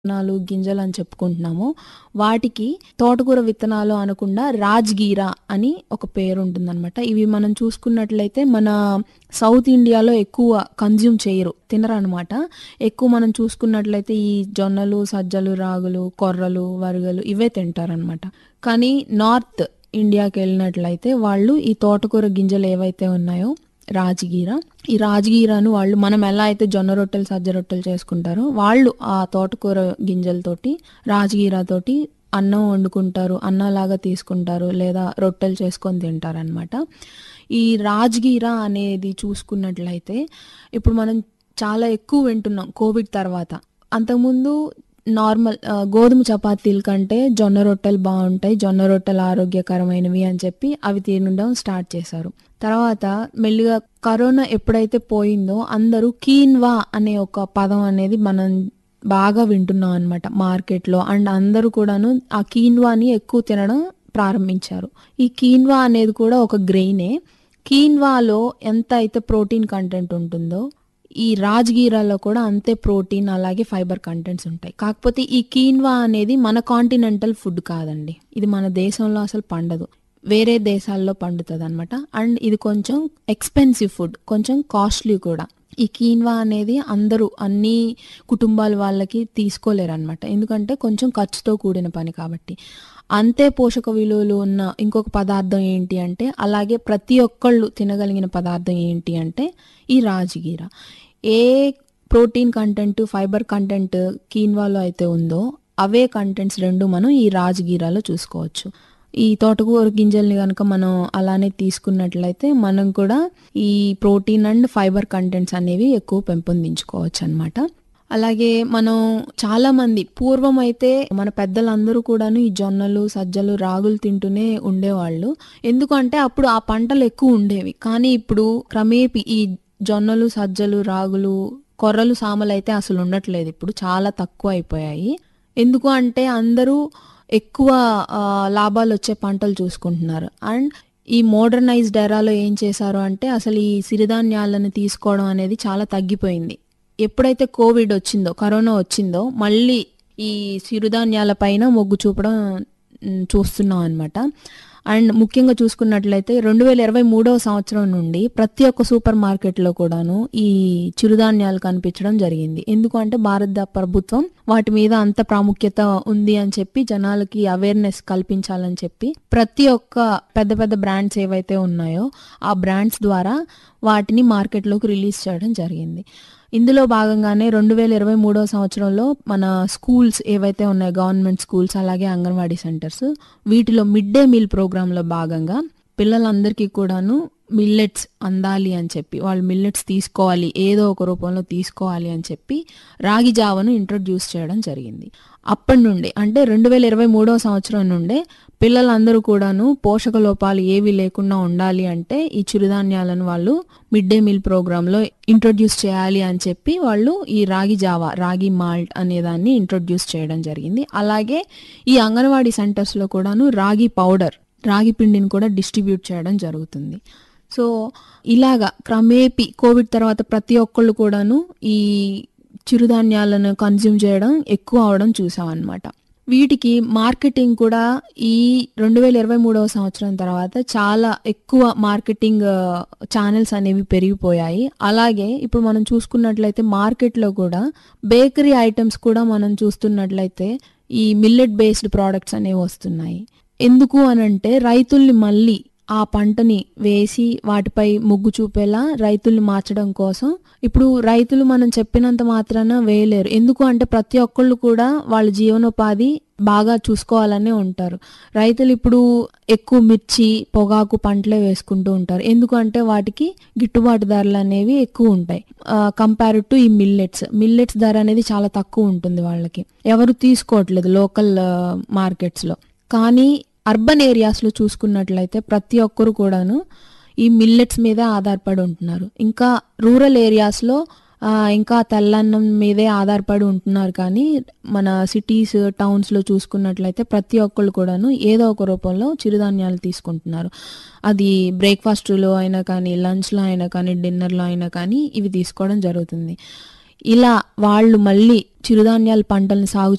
విత్తనాలు, గింజలు అని చెప్పుకుంటున్నామో, వాటికి తోటకూర విత్తనాలు అనకుండా రాజ్‌గీరా అని ఒక పేరుంటుందనమాట. ఇవి మనం చూసుకున్నట్లయితే మన సౌత్ ఇండియాలో ఎక్కువ కన్జ్యూమ్ చేయరు. తినరనమాట. ఎక్కువ మనం చూసుకున్నట్లయితే ఈ జొన్నలు, సజ్జలు, రాగులు, కొర్రలు, వరుగలు ఇవే తింటారనమాట. కానీ నార్త్ ఇండియాకెళ్ళినట్లయితే వాళ్ళు ఈ తోటకూర గింజలు ఏవైతే ఉన్నాయో రాజ్‌గీరా, ఈ రాజ్‌గీరాను వాళ్ళు మనం ఎలా అయితే జొన్న రొట్టెలు, సజ్జ రొట్టెలు చేసుకుంటారో వాళ్ళు ఆ తోటకూర గింజలతోటి, రాజ్‌గీరాతోటి అన్నం వండుకుంటారు. అన్నంలాగా తీసుకుంటారు. లేదా రొట్టెలు చేసుకొని తింటారనమాట. ఈ రాజ్‌గీరా అనేది చూసుకున్నట్లయితే ఇప్పుడు మనం చాలా ఎక్కువ వింటున్నాం కోవిడ్ తర్వాత. అంతకుముందు నార్మల్ ఆహ్, గోధుమ చపాతీల కంటే జొన్న రొట్టెలు బావుంటాయి. జొన్న రొట్టెలు ఆరోగ్యకరమైనవి అని చెప్పి అవి తినడం స్టార్ట్ చేశారు. తర్వాత మెల్లిగా కరోనా ఎప్పుడైతే పోయిందో అందరూ కీన్వా అనే ఒక పదం అనేది మనం బాగా వింటున్నాం అనమాట మార్కెట్‌లో. అండ్ అందరూ కూడాను ఆ కీన్వాని ఎక్కువ తినడం ప్రారంభించారు. ఈ కీన్వా అనేది కూడా ఒక గ్రెయినే. కీన్వాలో ఎంత అయితే ప్రోటీన్ కంటెంట్ ఉంటుందో, ఈ రాజ్‌గీరాలో కూడా అంతే ప్రోటీన్ అలాగే ఫైబర్ కంటెంట్స్ ఉంటాయి. కాకపోతే ఈ కీన్వా అనేది మన కాంటినెంటల్ ఫుడ్ కాదండి. ఇది మన దేశంలో అసలు పండదు. వేరే దేశాల్లో పండుతదనమాట. అండ్ ఇది కొంచెం ఎక్స్‌పెన్సివ్ ఫుడ్. కొంచెం కాస్ట్‌లీ కూడా. ఈ కీన్వా అనేది అందరూ అన్ని కుటుంబాల వాళ్ళకి తీసుకోలేరనమాట. ఎందుకంటే కొంచెం ఖర్చుతో కూడిన పని కాబట్టి. అంతే పోషక విలువలు ఉన్న ఇంకొక పదార్థం ఏంటి అంటే అలాగే ప్రతి ఒక్కళ్ళు తినగలిగిన పదార్థం ఏంటి అంటే ఈ రాజ్‌గీరా. ఏ ప్రోటీన్ కంటెంట్, ఫైబర్ కంటెంట్ కీన్వాలో అయితే ఉందో అవే కంటెంట్స్ 2 మనం ఈ రాజ్‌గీరాలో చూసుకోవచ్చు. ఈ తోటకూర గింజల్ని గనక మనం అలానే తీసుకున్నట్లయితే మనం కూడా ఈ ప్రోటీన్ అండ్ ఫైబర్ కంటెంట్స్ అనేవి ఎక్కువ పెంపొందించుకోవచ్చనమాట. అలాగే మనం చాలామంది పూర్వం అయితే మన పెద్దలందరూ కూడాను ఈ జొన్నలు, సజ్జలు, రాగులు తింటూనే ఉండేవాళ్ళు. ఎందుకంటే అప్పుడు ఆ పంటలు ఎక్కువ ఉండేవి. కానీ ఇప్పుడు క్రమేపీ ఈ జొన్నలు, సజ్జలు, రాగులు, కొర్రలు, సామలైతే అసలు ఉండట్లేదు ఇప్పుడు. చాలా తక్కువైపోయాయి. ఎందుకు అంటే అందరూ ఎక్కువ ఆహ్, లాభాలొచ్చే పంటలు చూసుకుంటున్నారు. అండ్ ఈ మోడర్నైజ్డ్ ఎరాలో ఏం చేశారు అంటే అసలు ఈ సిరిధాన్యాలను తీసుకోవడం అనేది చాలా తగ్గిపోయింది. ఎప్పుడైతే కోవిడ్ వచ్చిందో, కరోనా వచ్చిందో మళ్ళీ ఈ సిరుధాన్యాల పైన మొగ్గు చూపడం హ్మ్, చూస్తున్నాం అనమాట. అండ్ ముఖ్యంగా చూసుకున్నట్లయితే 2023వ సంవత్సరం నుండి ప్రతి ఒక్క సూపర్ మార్కెట్‌లో కూడాను ఈ చిరుధాన్యాలు కనిపించడం జరిగింది. ఎందుకు అంటే భారత ప్రభుత్వం వాటి మీద అంత ప్రాముఖ్యత ఉంది అని చెప్పి జనాలకి అవేర్‌నెస్ కల్పించాలని చెప్పి ప్రతి ఒక్క పెద్ద పెద్ద బ్రాండ్స్ ఏవైతే ఉన్నాయో ఆ బ్రాండ్స్ ద్వారా వాటిని మార్కెట్‌లోకి రిలీజ్ చేయడం జరిగింది. ఇందులో భాగంగానే 2023వ సంవత్సరంలో మన స్కూల్స్ ఏవైతే ఉన్నాయో గవర్నమెంట్ స్కూల్స్ అలాగే అంగన్వాడీ సెంటర్స్ వీటిలో మిడ్ డే మీల్ ప్రోగ్రామ్‌లో భాగంగా పిల్లలందరికీ కూడాను మిల్లెట్స్ అందాలి అని చెప్పి వాళ్ళు మిల్లెట్స్ తీసుకోవాలి. ఏదో ఒక రూపంలో తీసుకోవాలి అని చెప్పి రాగి జావను ఇంట్రొడ్యూస్ చేయడం జరిగింది. అప్పటి నుండి అంటే 2023వ సంవత్సరం నుండే పిల్లలందరూ కూడాను పోషక లోపాలు ఏవి లేకుండా ఉండాలి అంటే ఈ చిరుధాన్యాలను వాళ్ళు మిడ్ డే మీల్ ప్రోగ్రామ్‌లో ఇంట్రొడ్యూస్ చేయాలి అని చెప్పి వాళ్ళు ఈ రాగి జావా, రాగి మాల్ట్ అనేదాన్ని ఇంట్రొడ్యూస్ చేయడం జరిగింది. అలాగే ఈ అంగన్వాడీ సెంటర్స్‌లో కూడాను రాగి పౌడర్, రాగి పిండిని కూడా డిస్ట్రిబ్యూట్ చేయడం జరుగుతుంది. సో, ఇలాగా క్రమేపీ కోవిడ్ తర్వాత ప్రతి ఒక్కళ్ళు కూడాను ఈ చిరుధాన్యాలను కన్జ్యూమ్ చేయడం ఎక్కువ అవ్వడం చూసామనమాట. వీటికి మార్కెటింగ్ కూడా ఈ 2023వ సంవత్సరం తర్వాత చాలా ఎక్కువ మార్కెటింగ్ ఛానెల్స్ అనేవి పెరిగిపోయాయి. అలాగే ఇప్పుడు మనం చూసుకున్నట్లయితే మార్కెట్‌లో కూడా బేకరీ ఐటెమ్స్ కూడా మనం చూస్తున్నట్లయితే ఈ మిల్లెట్ బేస్డ్ ప్రొడక్ట్స్ అనేవి వస్తున్నాయి. ఎందుకు అనంటే రైతుల్ని మళ్ళీ ఆ పంటని వేసి వాటిపై మొగ్గు చూపేలా రైతుల్ని మార్చడం కోసం ఇప్పుడు రైతులు మనం చెప్పినంత మాత్రాన వేయలేరు. ఎందుకు అంటే ప్రతి ఒక్కళ్ళు కూడా వాళ్ళ జీవనోపాధి బాగా చూసుకోవాలనే ఉంటారు. రైతులు ఇప్పుడు ఎక్కువ మిర్చి, పొగాకు పంటలే వేసుకుంటూ ఉంటారు. ఎందుకు అంటే వాటికి గిట్టుబాటు ధరలు అనేవి ఎక్కువ ఉంటాయి. ఆహ్, కంపేర్డ్ టు ఈ మిల్లెట్స్. మిల్లెట్స్ ధర అనేది చాలా తక్కువ ఉంటుంది వాళ్ళకి. ఎవరు తీసుకోవట్లేదు లోకల్ మార్కెట్స్‌లో. కానీ అర్బన్ ఏరియాస్‌లో చూసుకున్నట్లయితే ప్రతి ఒక్కరు కూడాను ఈ మిల్లెట్స్ మీదే ఆధారపడి ఉంటున్నారు. ఇంకా రూరల్ ఏరియాస్‌లో ఆహ్, ఇంకా తెల్లన్నం మీదే ఆధారపడి ఉంటున్నారు కానీ మన సిటీస్, టౌన్స్‌లో చూసుకున్నట్లయితే ప్రతి ఒక్కళ్ళు కూడాను ఏదో ఒక రూపంలో చిరుధాన్యాలు తీసుకుంటున్నారు. అది బ్రేక్‌ఫాస్ట్‌లో అయినా కానీ, లంచ్‌లో అయినా కానీ, డిన్నర్‌లో అయినా కానీ ఇవి తీసుకోవడం జరుగుతుంది. ఇలా వాళ్ళు మళ్ళీ చిరుధాన్యాల పంటలను సాగు